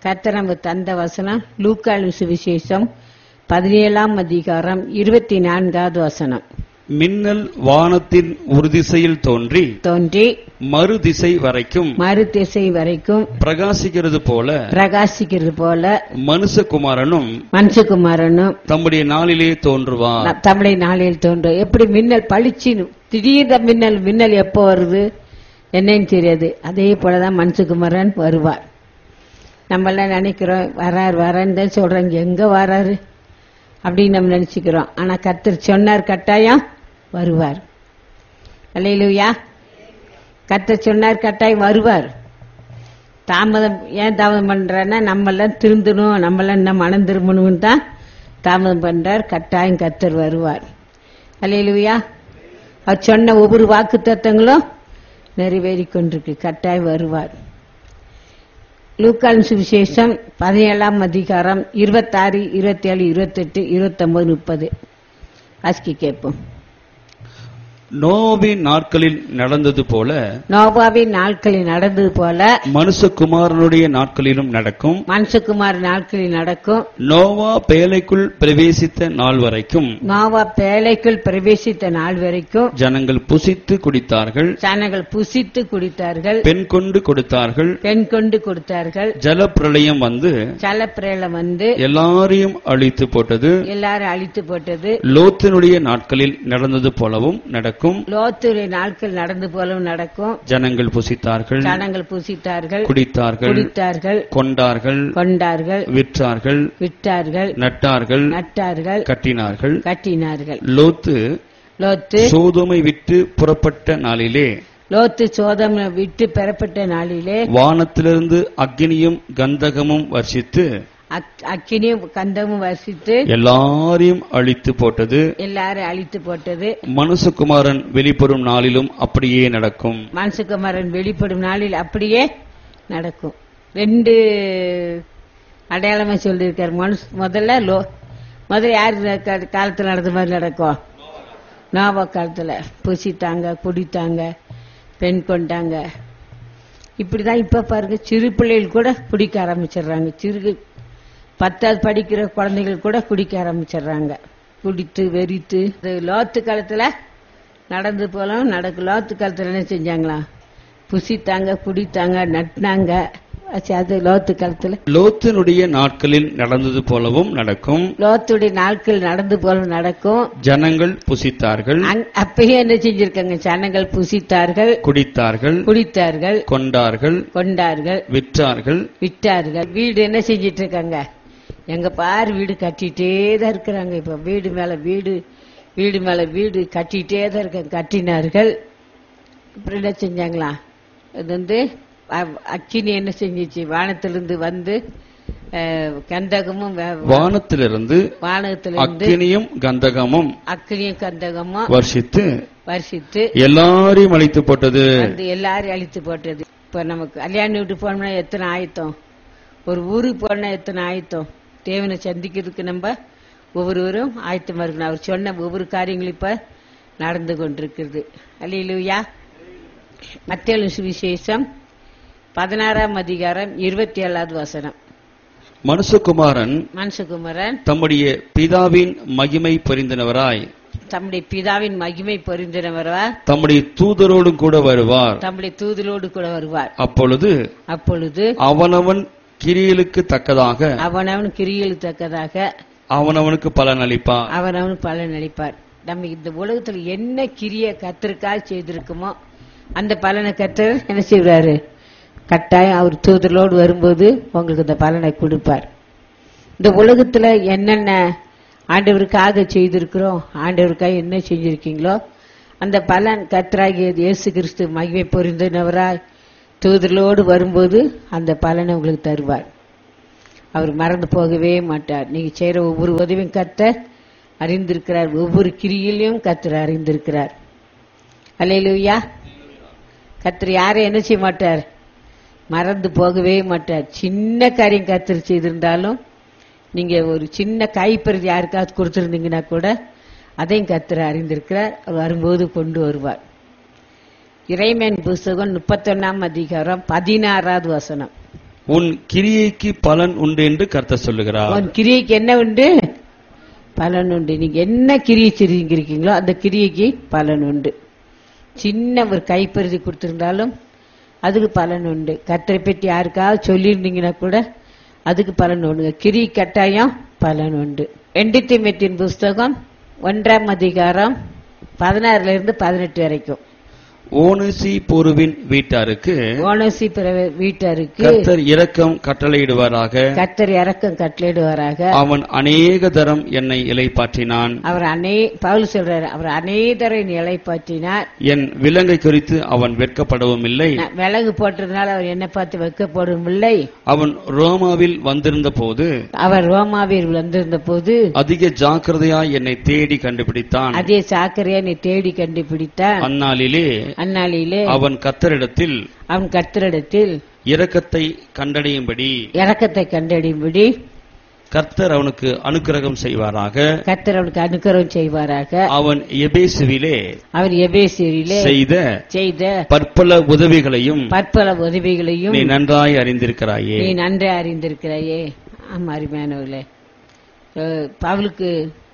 கர்த்தர் நமக்கு தந்த வசனம் லூக்காலும் சுவிசேஷம் பதினேழாம் அதிகாரம் இருபத்தி நான்காவது வசனம் மின்னல் வானத்தின் ஒரு திசையில் தோன்றி தோன்றி மறு திசை வரைக்கும் மறு திசை வரைக்கும் பிரகாசிக்கிறது போல பிரகாசிக்கிறது போல மனுஷகுமாரனும் மனுஷகுமாரனும் தம்முடைய நாளிலே தோன்றுவார் ந- தமிழை நாளில் தோன்றும் எப்படி மின்னல் பளிச்சுன்னு திடீர்னு மின்னல் மின்னல் எப்போ வருது என்னன்னு தெரியாது அதே போலதான் மனுஷகுமாரன் வருவார் நம்ம எல்லாம் நினைக்கிறோம் வரார் வரான்னு தான் சொல்றாங்க எங்க வராரு அப்படின்னு நம்ம நினைச்சுக்கிறோம் ஆனா கர்த்தர் சொன்னார் கட்டாயம் வருவார் அல்லையிலுயா கர்த்தர் சொன்னார் கட்டாயம் வருவார் தாமதம் ஏன் தாமதம் பண்றாருன்னா நம்ம எல்லாம் திருந்தணும் நம்ம எல்லாம் இன்னும் மனம் திரும்பணும்னு தான் தாமதம் பண்றார் கட்டாயம் கர்த்தர் வருவார் அல்லையிலுயா அவர் சொன்ன ஒவ்வொரு வாக்கு தத்தங்களும் நிறைவேறி கொண்டிருக்கு கட்டாயம் வருவார் லூக்கான் சுவிசேஷம் பதினேழாம் அதிகாரம் இருபத்தாறு இருபத்தேழு இருபத்தெட்டு இருபத்தொன்பது முப்பது வாசிக்க கேட்போம் நோவின் நாட்களில் நடந்தது போல நோபாவின் நாட்களில் நடந்தது போல மனுஷகுமாரனுடைய நாட்களிலும் நடக்கும் மனுஷகுமார் நாட்களில் நடக்கும் நோவா பேலைக்குள் பிரவேசித்த நாள் வரைக்கும் நோவா பேழைக்குள் பிரவேசித்த நாள் வரைக்கும் ஜனங்கள் புசித்து குடித்தார்கள் ஜனங்கள் புசித்து குடித்தார்கள் பெண் கொண்டு கொடுத்தார்கள் பெண் கொண்டு கொடுத்தார்கள் ஜலப்பிரளயம் வந்து ஜலப்பிரேலம் வந்து எல்லாரையும் அழித்து போட்டது எல்லாரும் அழித்து போட்டது லோத்தினுடைய நாட்களில் நடந்தது போலவும் நடக்கும் லோத்துடைய நாட்கள் நடந்து போலவும் நடக்கும் ஜனங்கள் புசித்தார்கள் ஜனங்கள் புசித்தார்கள் குடித்தார்கள் குடித்தார்கள் கொண்டார்கள் கொண்டார்கள் விற்றார்கள் விட்டார்கள் நட்டார்கள் நட்டார்கள் கட்டினார்கள் கட்டினார்கள் லோத்து லோத்து சோதோமை விட்டு புறப்பட்ட நாளிலே லோத்து சோதம் விட்டு பெறப்பட்ட நாளிலே வானத்திலிருந்து அக்னியும் கந்தகமும் வர்ஷித்து அக்- அக்கினியும் கந்தமும் வசித்து எல்லாரையும் அழித்து போட்டது எல்லாரும் அழித்து போட்டது மனுஷகுமாரன் வெளிப்படும் நாளிலும் அப்படியே நடக்கும் மனசுக்குமாரன் வெளிப்படும் நாளில் அப்படியே நடக்கும் ரெண்டு அடையாளமா சொல்லியிருக்காரு மனுஷ முதல்ல லோ முதல்ல யார் க- காலத்துல நடந்த மாதிரி நடக்கும் நோவா காலத்துல புசித்தாங்க குடித்தாங்க பெண் கொண்டாங்க இப்படிதான் இப்ப பாருங்க சிறு பிள்ளைகள் கூட குடிக்க ஆரம்பிச்சிடுறாங்க சிறு பத்தாவது படிக்கிற குழந்தைகள் கூட குடிக்க ஆரம்பிச்சிடுறாங்க குடித்து வெறித்து இது லோத்து காலத்துல நடந்து போலாம் நடக்கு லோத்து காலத்துல என்ன செஞ்சாங்களா புசித்தாங்க குடித்தாங்க நட்டினாங்க ஆச்சு, அது லோத்து காலத்துல லோத்தினுடைய நாட்களில் நடந்தது போலவும் நடக்கும் லோத்துடைய நாட்கள் நடந்து போல நடக்கும் ஜனங்கள் புசித்தார்கள் அங்- அப்பயே என்ன செஞ்சிருக்காங்க ஜனங்கள் புசித்தார்கள் குடித்தார்கள் குடித்தார்கள் கொண்டார்கள் கொண்டார்கள் விற்றார்கள் விட்டார்கள் வீடு என்ன செஞ்சிட்டு இருக்காங்க எங்க பாரு வீடு கட்டிட்டே தான் இருக்கிறாங்க இப்ப வீடு மேல வீடு வீடு மேல வீடு கட்டிட்டே தான் இருக்காங்க கட்டினார்கள் அப்புறம் என்ன செஞ்சாங்களா இது வந்து அ- அக்கினி என்ன செஞ்சிச்சு வானத்திலிருந்து வந்து அஹ், கந்தகமும் வே- வானத்திலிருந்து வானத்திலிருந்து அக்கினியும் கந்தகமும் அக்கினியும் கந்தகமும் வர்ஷித்து வருஷித்து எல்லாரையும் அழித்து போட்டது வந்து எல்லாரும் அழித்து போட்டது இப்ப நமக்கு கல்யாணம் வீட்டு போனோம்னா எத்தனை ஆயத்தம் ஒரு ஊருக்கு போனா எத்தனை ஆயத்தம் தேவனை சந்திக்கிறதுக்கு நம்ம ஒவ்வொருவரும் ஆயத்தமா இருக்கணும் அவர் சொன்ன ஒவ்வொரு காரியங்களும் இப்ப நடந்து கொண்டிருக்கிறது அல்லையிலுயா மத்திய சுவிசேஷம் பதினாறாம் அதிகாரம் இருபத்தி ஏழாவது வசனம் மனுஷகுமாரன் மனுஷகுமரன் தம்முடைய பிதாவின் மகிமை பொரிந்தனவராய் தம்முடைய பிதாவின் மகிமை பொருந்தினவரா தம்முடைய தூதரோடும் கூட வருவார் தம்முடைய தூதலோடு கூட வருவார் அப்பொழுது அப்பொழுது அவனவன் கிரியலுக்கு தக்கதாக அவனவன் கிரியில் தக்கதாக அவனவனுக்கு பலன் அளிப்பார் அவர் அவனு பலன் அளிப்பார் நம்ம இந்த உலகத்துல என்ன கிரிய கத்திற்காக செய்திருக்குமோ அந்த பலனை கத்தர் என்ன செய்வாரு கட்டாயம் அவர் தூதரோடு வரும்போது உங்களுக்கு இந்த பலனை கொடுப்பார் இந்த உலகத்துல என்னென்ன ஆண்டவருக்காக செய்திருக்கிறோம் ஆண்டவருக்காக என்ன செஞ்சிருக்கீங்களோ அந்த பலன் கத்தராகிய இயேசு கிறிஸ்து மகிமை பொருந்தினவராய் தூதர்களோடு வரும்போது அந்த பலனை உங்களுக்கு தருவார் அவர் மறந்து போகவே மாட்டார் நீங்க செய்யற ஒவ்வொரு உதவியும் கத்தர் அறிந்திருக்கிறார் ஒவ்வொரு கிரியிலையும் கத்தர் அறிந்திருக்கிறார் அல்லையிலுயா கத்தர் யாரை என்ன செய்ய மாட்டார் மறந்து போகவே மாட்டார் சின்ன காரியம் கத்தர் செய்திருந்தாலும் நீங்க ஒரு சின்ன கைப்பருதி யாருக்காவது கொடுத்திருந்தீங்கன்னா கூட அதையும் கத்தர் அறிந்திருக்கிறார் அவர் வரும்போது கொண்டு வருவார் இறைமேன் புஸ்தகம் முப்பத்தொன்னாம் அதிகாரம் பதினாறாவது வசனம் உன் கிரியைக்கு பலன் உண்டு என்று கர்த்தர் சொல்லுகிறார் உன் கிரியைக்கு என்ன உண்டு பலன் உண்டு நீங்க என்ன கிரியை செஞ்சிருக்கீங்களோ அந்த கிரியைக்கு பலன் உண்டு சின்ன ஒரு கைப்பருதி கொடுத்திருந்தாலும் அதுக்கு பலன் உண்டு கத்தரை பற்றி யாருக்காவது சொல்லியிருந்தீங்கன்னா கூட அதுக்கு பலன் உண்டு கிரி கட்டாயம் பலன் உண்டு எண்டித்திமெத்தின் புஸ்தகம் ஒன்றாம் அதிகாரம் பதினாறுல இருந்து பதினெட்டு வரைக்கும் ஓனசி போருவின் வீட்டாருக்கு ஓனசி பிறவை வீட்டாருக்கு கர்த்தர் இரக்கம் கட்டளையிடுவாராக கத்தர் இறக்கம் கட்டளையிடுவாராக அவன் அநேக தரம் என்னை இலைப்பாற்றினான் அவர் அநே பவுல் சொல்றாரு அவர் அநேதரை நிலைப்பாற்றினார் என் விலங்கை குறித்து அவன் வெட்கப்படவும் இல்லை நான் விலகு போட்டதுனால அவர் என்ன பார்த்து வைக்கப்படும் இல்லை அவன் ரோமாவில் வந்திருந்த போது அவர் ரோமாவில் வந்திருந்த போது அதிக ஜாக்கிரதையாய் என்னை தேடி கண்டுபிடித்தான் அதே சாக்கரையா நீ தேடி கண்டுபிடித்தான் அந்நாளிலே அந்நாளிலே அவன் கர்த்தரிடத்தில் அவன் கர்த்தரிடத்தில் இரக்கத்தை கண்டடையும்படி இறக்கத்தை கண்டறியும்படி கர்த்தர் அவனுக்கு அனுக்கிரகம் செய்வாராக கர்த்தர் அவனுக்கு அனுக்கிரகம் செய்வாராக அவன் எபேசுவிலே அவர் எபேசியிலே செய்த செய்த பற்பல உதவிகளையும் பற்பல உதவிகளையும் நீ நன்றாய் அறிந்திருக்கிறாயே நீ நன்றே அறிந்திருக்கிறாயே ஆமா அருமையானவர்களே அஹ் பவுலுக்கு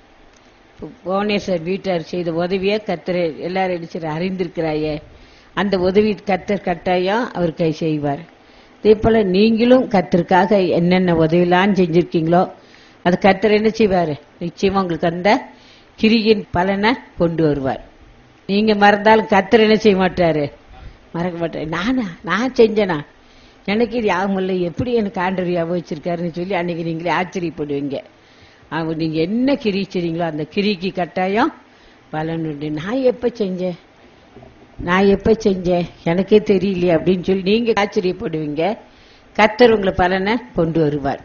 புவனேஸ்வர் வீட்டார் செய்த உதவியை கத்தர் எல்லாரும் அடிச்சு அறிந்திருக்கிறாயே அந்த உதவி கத்தர் கட்டாயம் அவர் கை செய்வார் இதே போல நீங்களும் கத்தருக்காக என்னென்ன உதவிலாம் செஞ்சிருக்கீங்களோ அது கத்தர் என்ன செய்வாரு நிச்சயமா உங்களுக்கு அந்த கிரியின் பலனை கொண்டு வருவார் நீங்க மறந்தாலும் கத்தர் என்ன செய்ய மாட்டாரு மறக்க மாட்டாரு நானா நான் செஞ்சேனா எனக்கு இது யாவும் இல்லை எப்படி எனக்கு ஆண்டவர் ஞாபகம் வச்சிருக்காருன்னு சொல்லி அன்னைக்கு நீங்களே ஆச்சரியப்படுவீங்க அவங்க நீங்க என்ன கிரி செய்றீங்களோ அந்த கிரிக்கு கட்டாயம் பலன் உண்டு நான் எப்ப செஞ்சேன் நான் எப்ப செஞ்சேன் எனக்கே தெரியலையே அப்படின்னு சொல்லி நீங்க ஆச்சரியப்படுவீங்க கத்தர் உங்களை பலனை கொண்டு வருவார்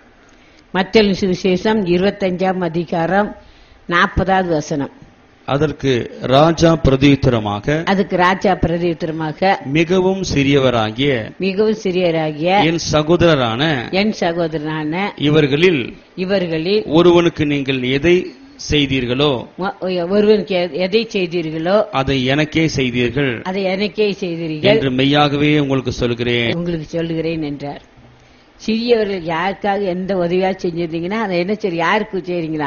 மத்திய சுவிசேஷம் இருபத்தஞ்சாம் அதிகாரம் நாற்பதாவது வசனம் அதற்கு ராஜா பிரதியுத்தரமாக அதுக்கு ராஜா பிரதியுத்தரமாக மிகவும் சிறியவராகிய மிகவும் சிறியராகிய என் சகோதரரான என் சகோதரனான இவர்களில் இவர்களில் ஒருவனுக்கு நீங்கள் எதை செய்தீர்களோ ம- ஒருவனுக்கு எ- எதை செய்தீர்களோ அதை எனக்கே செய்தீர்கள் அதை எனக்கே செய்தீர்கள் என்று மெய்யாகவே உங்களுக்கு சொல்கிறேன் உங்களுக்கு சொல்லுகிறேன் என்றார் சிறியவர்கள் யாருக்காக எந்த உதவியா செஞ்சிருந்தீங்கன்னா அதை என்ன சரி யாருக்கு செய்றீங்களா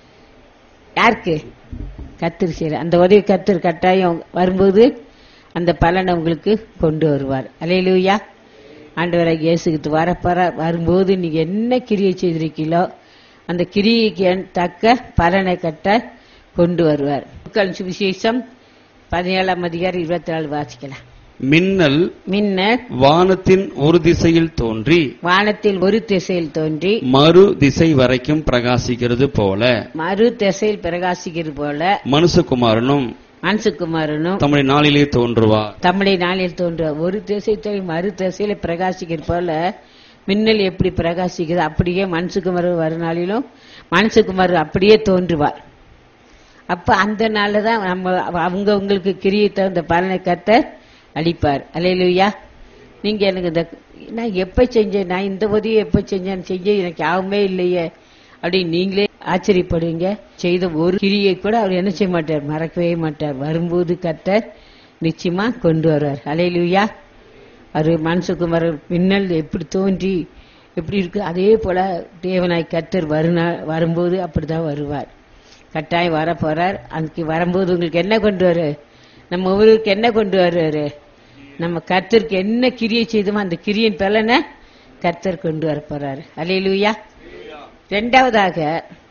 யாருக்கு கத்திரி செய்யற அந்த உதவி கத்திரி கட்டாயம் வரும்போது அந்த பலனை உங்களுக்கு கொண்டு வருவார் அலையிலூயா ஆண்டவராக இயேசுக்கு வரப்பற வரும்போது நீங்க என்ன கிரியை செய்திருக்கீங்களோ அந்த கிரியைக்கு தக்க பலனை கட்ட கொண்டு வருவார் மக்கள் சுவிசேஷம் பதினேழாம் அதிகாரம் இருபத்தி நாலு வாசிக்கலாம் மின்னல் முன்ன வானத்தின் ஒரு திசையில் தோன்றி வானத்தில் ஒரு திசையில் தோன்றி மறு திசை வரைக்கும் பிரகாசிக்கிறது போல மறு திசையில் பிரகாசிக்கிறது போல மனுஷகுமாரனும் மனசுக்குமாரனும் தம்முடைய நாளிலே தோன்றுவார் தமிழை நாளில் தோன்ற ஒரு திசை தோன்றி மறு திசையில பிரகாசிக்கிறது போல மின்னல் எப்படி பிரகாசிக்குது அப்படியே மனசுக்குமார் வரும் நாளிலும் மனசுக்குமார் அப்படியே தோன்றுவார் அப்ப அந்த நாள்ல தான் நம்ம அவங்க உங்களுக்கு கிரியை தகுந்த பலனை கத்த அளிப்பார் அலையிலுயா நீங்க எனக்கு இந்த நான் எப்ப செஞ்சேன் நான் இந்த உதவியை எப்ப செஞ்சேன் செஞ்ச எனக்கு யாவுமே இல்லையே அப்படின்னு நீங்களே ஆச்சரியப்படுவீங்க செய்த ஒரு கிரியை கூட அவர் என்ன செய்ய மாட்டார் மறக்கவே மாட்டார் வரும்போது கத்தர் நிச்சயமா கொண்டு வருவார் அலையிலுயா அவர் மனசுக்குமார் மின்னல் எப்படி தோன்றி எப்படி இருக்கு அதே போல தேவனாய் கத்தர் வருநா வரும்போது அப்படிதான் வருவார் கட்டாயம் வர போறார் அதுக்கு வரும்போது உங்களுக்கு என்ன கொண்டு வரு நம்ம ஒவ்வொருவருக்கு என்ன கொண்டு வருவாரு நம்ம கர்த்தருக்கு என்ன கிரியை செய்தோமோ அந்த கிரியின் பலனை கர்த்தர் கொண்டு வர போறாரு அலையிலுயா ரெண்டாவதாக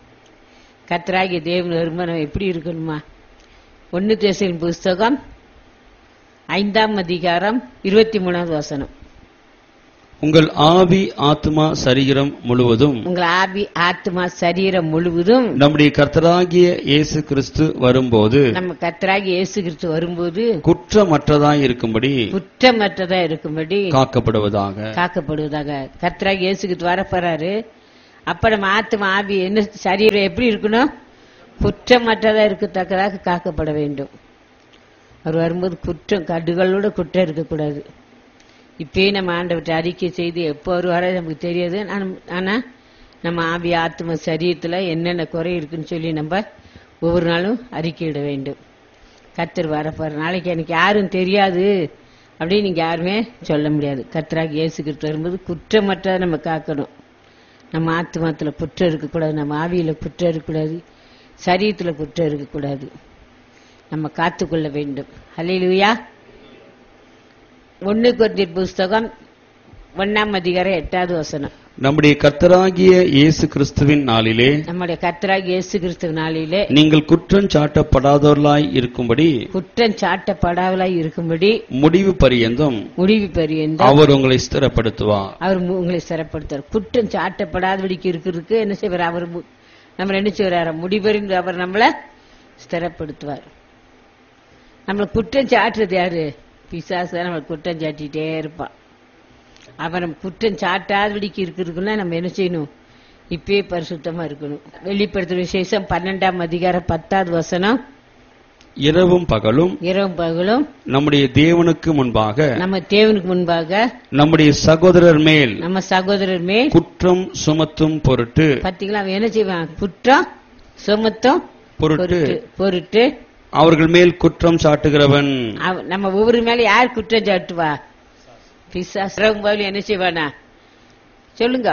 கர்த்தராகிய தேவன் வருமானம் எப்படி இருக்கணுமா ஒன்னு தேசியின் புஸ்தகம் ஐந்தாம் அதிகாரம் இருபத்தி மூணாவது வசனம் உங்கள் ஆவி ஆத்மா சரீரம் முழுவதும் உங்கள் ஆவி ஆத்மா சரீரம் முழுவதும் நம்முடைய கர்த்தராகிய இயேசு கிறிஸ்து வரும்போது நம்ம கர்த்தராகி இயேசு கிறிஸ்து வரும்போது குற்றமற்றதாய் இருக்கும்படி குற்றமற்றதா இருக்கும்படி காக்கப்படுவதாக காக்கப்படுவதாக கர்த்தராகி இயேசு கிறிஸ்து வரப்போறாரு அப்ப நம்ம ஆத்மா ஆவி என்ன சரீரம் எப்படி இருக்கணும் குற்றமற்றதா இருக்கத்தக்கதாக காக்கப்பட வேண்டும் அவர் வரும்போது குற்றம் கடுகளோட குற்றம் இருக்கக்கூடாது இப்பயே நம்ம ஆண்டவற்றை அறிக்கை செய்து எப்போ வருவாரோ நமக்கு தெரியாது ஆனா- ஆனா நம்ம ஆவி ஆத்ம சரீரத்துல என்னென்ன குறை இருக்குன்னு சொல்லி நம்ம ஒவ்வொரு நாளும் அறிக்கையிட வேண்டும் கத்தர் வரப்போற நாளைக்கு எனக்கு யாரும் தெரியாது அப்படின்னு நீங்க யாருமே சொல்ல முடியாது கர்த்தராக இயேசு கிறிஸ்து வரும்போது குற்றமற்றதை நம்ம காக்கணும் நம்ம ஆத்மாத்துல குற்றம் இருக்கக்கூடாது நம்ம ஆவியில குற்றம் இருக்கக்கூடாது சரீரத்துல குற்றம் இருக்கக்கூடாது நம்ம காத்துக்கொள்ள வேண்டும் ஹalleluya ஒன்னு கொரிந்தியர் புஸ்தகம் ஒன்னாம் அதிகாரம் எட்டாவது வசனம் நம்முடைய கர்த்தராகிய இயேசு கிறிஸ்துவின் நாளிலே நம்முடைய கர்த்தராக இயேசு கிறிஸ்துவ நாளிலே நீங்கள் குற்றம் சாட்டப்படாதவர்களாய் இருக்கும்படி குற்றம் சாட்டப்படாமலாய் இருக்கும்படி முடிவு பரியந்தம் முடிவு பெரியந்த அவர் உங்களை ஸ்திரப்படுத்துவார் அவர் மு- உங்களை சிறப்படுத்துவார் குற்றம் சாட்டப்படாதபடிக்கு இருக்கிறதுக்கு என்ன செய்வார் அவர் மு- நம்ம என்ன செய்வார் முடிவறிந்து அவர் நம்மளை ஸ்திரப்படுத்துவார் நம்மளை குற்றம் சாட்டுறது யாரு பிசாசு நம்ம குற்றம் சாட்டிட்டே இருப்பான் அவன் நம்ம குற்றம் சாட்டாதபடிக்கு இருக்கிறதுக்குன்னா நம்ம என்ன செய்யணும் இப்பயே பரிசுத்தமா இருக்கணும் வெளிப்படுத்தும் விசேஷம் பன்னெண்டாம் அதிகாரம் பத்தாவது வசனம் இரவும் பகலும் இரவும் பகலும் நம்முடைய தேவனுக்கு முன்பாக நம்ம தேவனுக்கு முன்பாக நம்முடைய சகோதரர் மேல் நம்ம சகோதரர் மேல் குற்றம் சுமத்தும் பொருட்டு பாத்தீங்களா அவன் என்ன செய்வான் குற்றம் சுமத்தம் பொருட்டு பொருட்டு பொருட்டு அவர்கள் மேல் குற்றம் சாட்டுகிறவன் அவ- நம்ம ஒவ்வொரு மேல யார் குற்றம் சாட்டுவா பிசாசுறவங்க பதில் என்ன செய்வானா சொல்லுங்க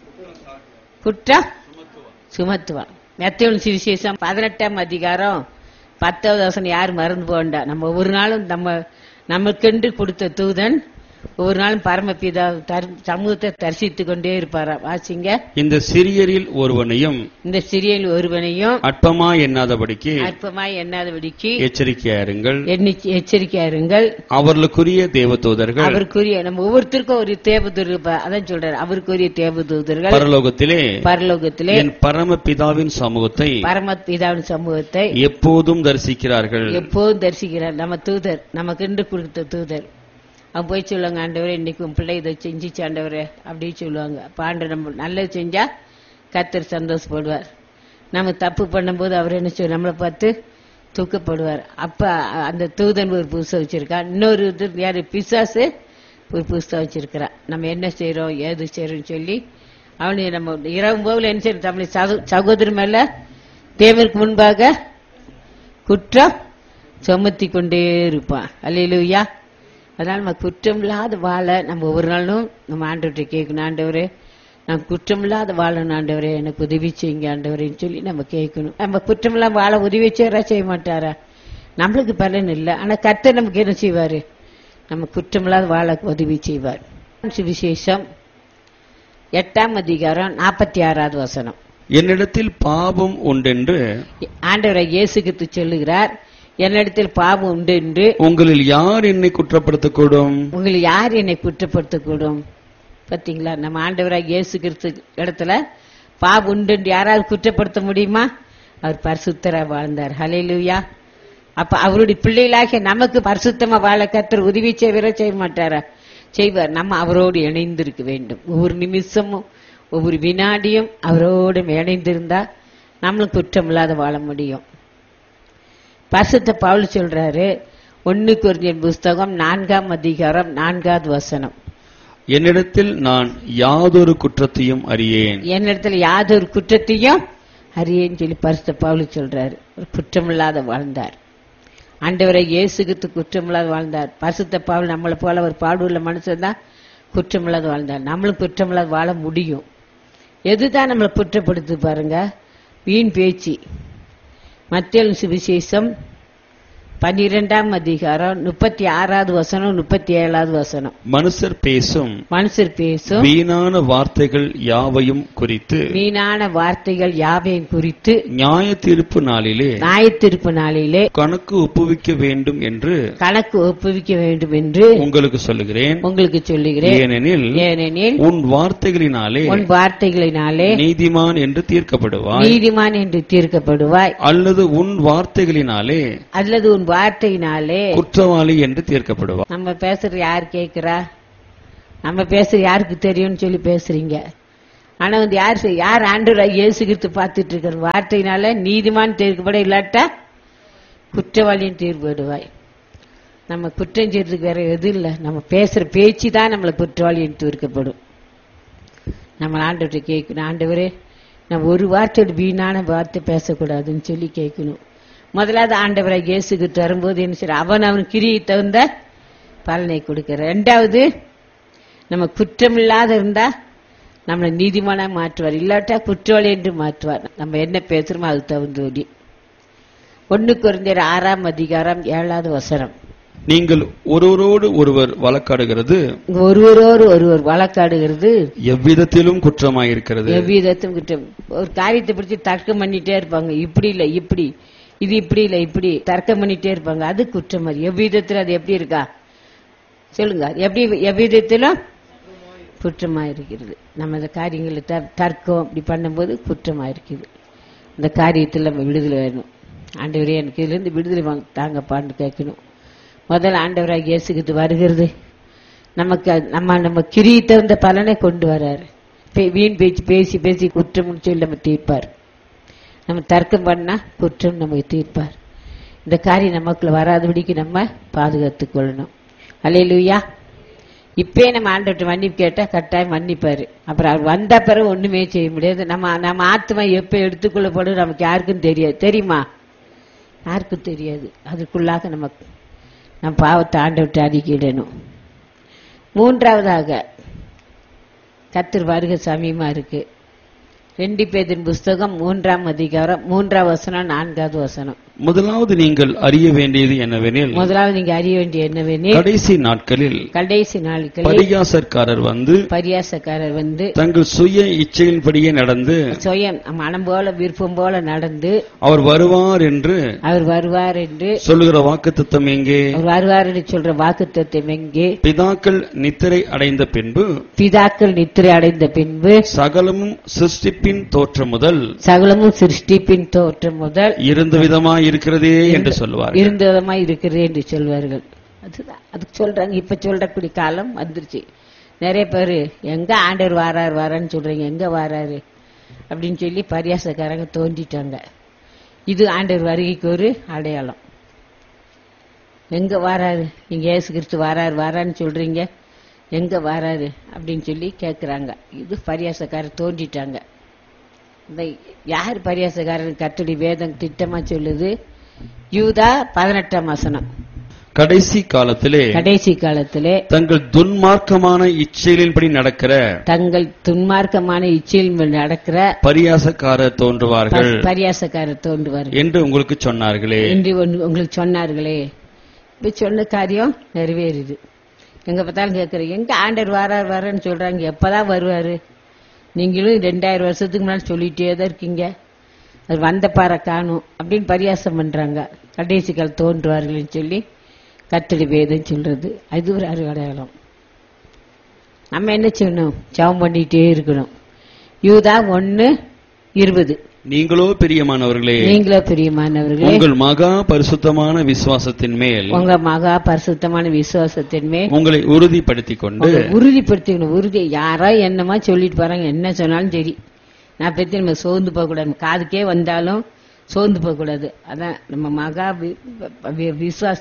குற்றம் சுமத்துவான் மெத்தவன் சுவிசேஷம் பதினெட்டாம் அதிகாரம் பத்தாவது வசனம் யார் மறந்து போண்டா நம்ம ஒவ்வொரு நாளும் நம்ம நமக்கென்று கொடுத்த தூதன் ஒவ்வொரு நாளும் பரமபிதா தர்- சமூகத்தை தரிசித்துக் கொண்டே இருப்பாராம் வாசிங்க இந்த சிறியரில் ஒருவனையும் இந்த சிறியல் ஒருவனையும் அற்பமா எண்ணாதபடிக்கு அற்பமாய் எண்ணாதபடிக்கு எச்சரிக்கையாருங்கள் எண்ணிக்கை- எச்சரிக்கையா இருங்கள் அவர்களுக்குரிய தேவதூதர்கள் அவருக்குரிய நம்ம ஒவ்வொருத்தருக்கும் ஒரு தேவதூர் இருப்பா- அதான் சொல்றாரு அவருக்குரிய தேவதூதர்கள் பரலோகத்திலே பரலோகத்திலே என் பரம பிதாவின் சமூகத்தை பரமபிதாவின் சமூகத்தை எப்போதும் தரிசிக்கிறார்கள் எப்போதும் தரிசிக்கிறார் நம்ம தூதர் நமக்கு இன்று கொடுத்த தூதர் அவன் போய் சொல்லுவாங்க ஆண்டவரே இன்னைக்கு உன் பிள்ளை இதை செஞ்சுச்சு ஆண்டவரே அப்படின்னு சொல்லுவாங்க அப்ப ஆண்டவர் நம்ம நல்லது செஞ்சா கத்தர் சந்தோஷப்படுவார் நம்ம தப்பு பண்ணும்போது அவர் என்ன செய்வார் நம்மளை பார்த்து தூக்கப்படுவார் அப்ப அ- அந்த தூதன் ஒரு புதுசை வச்சிருக்கான் இன்னொரு இது யாரு பிசாசு ஒரு புதுசா வச்சிருக்கிறான் நம்ம என்ன செய்றோம் ஏது செய்றோம்னு சொல்லி அவனுக்கு நம்ம இரவு போகல என்ன செய்யறோம் தமிழ் சகோ- சகோதரர் மேல தேவருக்கு முன்பாக குற்றம் சுமத்தி கொண்டே இருப்பான் அல்லையிலுயா அதனால நம்ம குற்றம் இல்லாத வாழ நம்ம ஒவ்வொரு நாளும் நம்ம ஆண்டவர்கிட்ட கேட்கணும் ஆண்டவரே நான் குற்றம் இல்லாத வாழணும் ஆண்டவரே எனக்கு உதவி செய்யுங்க ஆண்டவரேன்னு சொல்லி நம்ம கேட்கணும் நம்ம குற்றம் இல்லாம வாழ உதவி செய்யறா செய்ய மாட்டாரா நம்மளுக்கு பலன் இல்லை ஆனா கர்த்தர் நமக்கு என்ன செய்வாரு நம்ம குற்றம் இல்லாத வாழ உதவி செய்வார் சுவிசேஷம் எட்டாம் அதிகாரம் நாற்பத்தி ஆறாவது வசனம் என்னிடத்தில் பாவம் உண்டென்று ஆண்டவரை இயேசுகித்து சொல்லுகிறார் என்னிடத்தில் பாவம் உண்டு என்று உங்களில் யார் என்னை குற்றப்படுத்தக்கூடும் உங்களை யார் என்னை குற்றப்படுத்தக்கூடும் பாத்தீங்களா நம்ம ஆண்டவராக இயேசு கிறிஸ்து இடத்துல பாவம் உண்டு என்று யாராவது குற்றப்படுத்த முடியுமா அவர் பரிசுத்தரா வாழ்ந்தார் ஹalleluya அப்ப அவருடைய பிள்ளைகளாகிய நமக்கு பரிசுத்தமா வாழ கத்தர் உதவி செய்வர செய்ய மாட்டாரா செய்வார் நம்ம அவரோடு இணைந்திருக்க வேண்டும் ஒவ்வொரு நிமிஷமும் ஒவ்வொரு வினாடியும் அவரோடு இணைந்திருந்தா நம்மளும் குற்றம் இல்லாத வாழ முடியும் பரிசுத்த பவுல் சொல்றாரு ஒன்னு குறிஞ்சின் புஸ்தகம் நான்காம் அதிகாரம் நான்காவது வசனம் என்னிடத்தில் நான் யாதொரு குற்றத்தையும் அறியேன் என்னிடத்துல யாதொரு குற்றத்தையும் அறியேன்னு சொல்லி பரிசுத்த பவுல் சொல்றாரு ஒரு குற்றமில்லாத வாழ்ந்தார் ஆண்டவரை இயேசுகித்து குற்றமில்லாத வாழ்ந்தார் பரிசுத்த பவுல் நம்மளை போல ஒரு பாடுள்ள மனுஷன் தான் குற்றமில்லாத வாழ்ந்தார் நம்மளும் குற்றமில்லாத வாழ முடியும் எதுதான் நம்மளை குற்றப்படுத்து பாருங்க வீண் பேச்சு மத்திய சுவிசேஷம் பன்னிரெண்டாம் அதிகாரம் முப்பத்தி ஆறாவது வசனம் முப்பத்தி ஏழாவது வசனம் மனுஷர் பேசும் மனுஷர் பேசும் வீணான வார்த்தைகள் யாவையும் குறித்து வீணான வார்த்தைகள் யாவையும் குறித்து நியாய தீர்ப்பு நாளிலே நியாயத்தீர்ப்பு நாளிலே கணக்கு ஒப்புவிக்க வேண்டும் என்று கணக்கு ஒப்புவிக்க வேண்டும் என்று உங்களுக்கு சொல்லுகிறேன் உங்களுக்கு சொல்லுகிறேன் ஏனெனில் ஏனெனில் உன் வார்த்தைகளினாலே உன் வார்த்தைகளினாலே நீதிமான் என்று தீர்க்கப்படுவாய் நீதிமான் என்று தீர்க்கப்படுவாய் அல்லது உன் வார்த்தைகளினாலே அல்லது உன் வார்த்தையினாலே குற்றவாளி என்று தீர்க்கப்படுவாய் நம்ம பேசுறது யார் கேக்குறா நம்ம பேசுறது யாருக்கு தெரியும்னு சொல்லி பேசுறீங்க ஆனா வந்து யார் செய்- யார் ஆண்டவர் இயேசுகிட்டு பார்த்துட்டு இருக்கிற வார்த்தையினால நீதிமான் தீர்க்கப்பட இல்லாட்டா குற்றவாளியும் தீர்ப்படுவாய் நம்ம குற்றம் செய்யறதுக்கு வேற எதுவும் இல்லை நம்ம பேசுற பேச்சு தான் நம்மளை குற்றவாளியும் தீர்க்கப்படும் நம்ம ஆண்டவர்கிட்ட கேட்கணும் ஆண்டவரே நம்ம ஒரு வார்த்தையோட வீணான வார்த்தை பேசக்கூடாதுன்னு சொல்லி கேட்கணும் முதலாவது ஆண்டவரை இயேசுகிட்டு வரும்போது என்ன செய்ய அவன் அவன் கிரியை தகுந்த பலனை கொடுக்கிற ரெண்டாவது நம்ம குற்றம் இல்லாத இருந்தா நம்மளை நீதிமானா மாற்றுவார் இல்லாட்டா குற்றவாளி என்று மாற்றுவார் நம்ம என்ன பேசுறோமோ அது தகுந்தோடி ஒன்னு குறைஞ்சர் ஆறாம் அதிகாரம் ஏழாவது வசனம் நீங்கள் ஒருவரோடு ஒருவர் வழக்காடுகிறது இங்க ஒருவரோடு ஒருவர் வழக்காடுகிறது எவ்விதத்திலும் குற்றமாயிருக்கிறது எவ்விதத்தும் குற்றம் ஒரு காரியத்தை பிடிச்சி தர்க்கம் பண்ணிட்டே இருப்பாங்க இப்படி இல்ல இப்படி இது இப்படி இல்ல இப்படி தர்க்கம் பண்ணிட்டே இருப்பாங்க அது குற்றம் அது எவ்விதத்துல அது எப்படி இருக்கா சொல்லுங்க அது எப்படி எவ்விதத்திலும் குற்றமா இருக்கிறது நம்ம இந்த காரியங்களை த- தர்க்கம் இப்படி பண்ணும்போது குற்றமா இருக்குது இந்த காரியத்தில் நம்ம விடுதலை வேணும் ஆண்டவரே எனக்கு இதுல இருந்து விடுதலை வாங்க தாங்கப்பான்னு கேட்கணும் முதல்ல ஆண்டவராக இயேசுகிட்டு வருகிறது நமக்கு அது- நம்ம நம்ம கிரியை தகுந்த பலனை கொண்டு வராரு பே- வீண் பேச்சு பேசி பேசி குற்றம் சொல்லி நம்ம தீர்ப்பார் நம்ம தர்க்கம் பண்ணா குற்றம் நமக்கு தீர்ப்பார் இந்த காரியம் நமக்குள்ள வராதபடிக்கு நம்ம பாதுகாத்துக் கொள்ளணும் அல்லேலூயா இப்பயே நம்ம ஆண்டவர்கிட்ட மன்னிப்பு கேட்டா கட்டாயம் மன்னிப்பாரு அப்புறம் அவர் வந்த பிறகு ஒண்ணுமே செய்ய முடியாது நம்ம நம்ம ஆத்மா எப்ப எடுத்துக்கொள்ளப்படும் நமக்கு யாருக்கும் தெரியாது தெரியுமா யாருக்கும் தெரியாது அதுக்குள்ளாக நம்ம நம்ம பாவத்தை ஆண்டவர்கிட்ட அறிக்கையிடணும் மூன்றாவதாக கத்தர் வருக சமயமா இருக்கு ரெண்டு பேதின் புஸ்தகம் மூன்றாம் அதிகாரம் மூன்றாம் வசனம் நான்காவது வசனம் முதலாவது நீங்கள் அறிய வேண்டியது என்னவெனில் முதலாவது நீங்க அறிய வேண்டிய என்னவெனில் கடைசி நாட்களில் கடைசி நாட்களில் பரிகாசக்காரர் வந்து பரியாசக்காரர் வந்து தங்கள் சுய இச்சையின்படியே நடந்து சுயம் மனம் போல விருப்பம் போல நடந்து அவர் வருவார் என்று அவர் வருவார் என்று சொல்லுகிற வாக்குத்தத்தம் எங்கே அவர் வருவார் என்று சொல்ற வாக்குத்தத்தம் எங்கே பிதாக்கள் நித்திரை அடைந்த பின்பு பிதாக்கள் நித்திரை அடைந்த பின்பு சகலமும் சிருஷ்டிப்பின் தோற்றம் முதல் சகலமும் சிருஷ்டிப்பின் தோற்றம் முதல் இருந்த விதமாய் இருக்கிறதே என்று சொல்லுவார் இருந்த விதமாய் இருக்கிறது என்று சொல்வார்கள் அதுதான் அதுக்கு சொல்றாங்க இப்ப சொல்றக்கூடிய காலம் வந்துருச்சு நிறைய பேர் எங்க ஆண்டவர் வாரார் வாரான்னு சொல்றீங்க எங்க வாராரு அப்படின்னு சொல்லி பரியாசக்காரங்க தோண்டிட்டாங்க இது ஆண்டவர் வருகைக்கு ஒரு அடையாளம் எங்க வாராரு நீங்க ஏசு கிறிஸ்து வாராரு வாரான்னு சொல்றீங்க எங்க வாராரு அப்படின்னு சொல்லி கேக்குறாங்க இது பரியாசக்காரர் தோண்டிட்டாங்க இந்த யார் பரியாசக்காரன் கத்துடி வேதம் திட்டமா சொல்லுது யூதா பதினெட்டாம் வசனம் கடைசி காலத்திலே கடைசி காலத்திலே தங்கள் துன்மார்க்கமான இச்சைகளின்படி நடக்கிற தங்கள் துன்மார்க்கமான இச்சையில் நடக்கிற பரியாசக்காரர் தோன்றுவார்கள் ப- பரியாசக்காரர் தோன்றுவார்கள் என்று உங்களுக்கு சொன்னார்களே என்று ஒன்று உங்களுக்கு சொன்னார்களே இப்ப சொன்ன காரியம் நிறைவேறுது எங்க பார்த்தாலும் கேட்கறேன் எங்க ஆண்டர் வாரார் வாரான்னு சொல்றாங்க எப்பதான் வருவாரு நீங்களும் ரெண்டாயிரம் வருஷத்துக்கு முன்னாடி சொல்லிட்டே தான் இருக்கீங்க அது வந்த பாறை காணும் அப்படின்னு பரியாசம் பண்றாங்க கடைசி கால் தோன்றுவார்கள்னு சொல்லி கத்தடி வேதம் சொல்றது அது ஒரு அடையாளம் நம்ம என்ன செய்யணும் ஜெபம் பண்ணிட்டே இருக்கணும் யூதா ஒன்னு இருபது நீங்களோ பிரியமானவர்களே நீங்களோ பிரியமானவர்களே உங்கள் மகா பரிசுத்தமான விசுவாசத்தின் மேல் உங்க மகா பரிசுத்தமான விசுவாசத்தின் மேல் உங்களை உறுதிப்படுத்திக் கொண்டு உங்களை உறுதிப்படுத்திக்கணும் உறுதி யாரோ என்னமா சொல்லிட்டு போறாங்க என்ன சொன்னாலும் சரி நான் பத்தி நம்ம சோர்ந்து போக கூடாது காதுக்கே வந்தாலும் சோர்ந்து போக கூடாது அதான் நம்ம மகா வி- வி- விசுவாச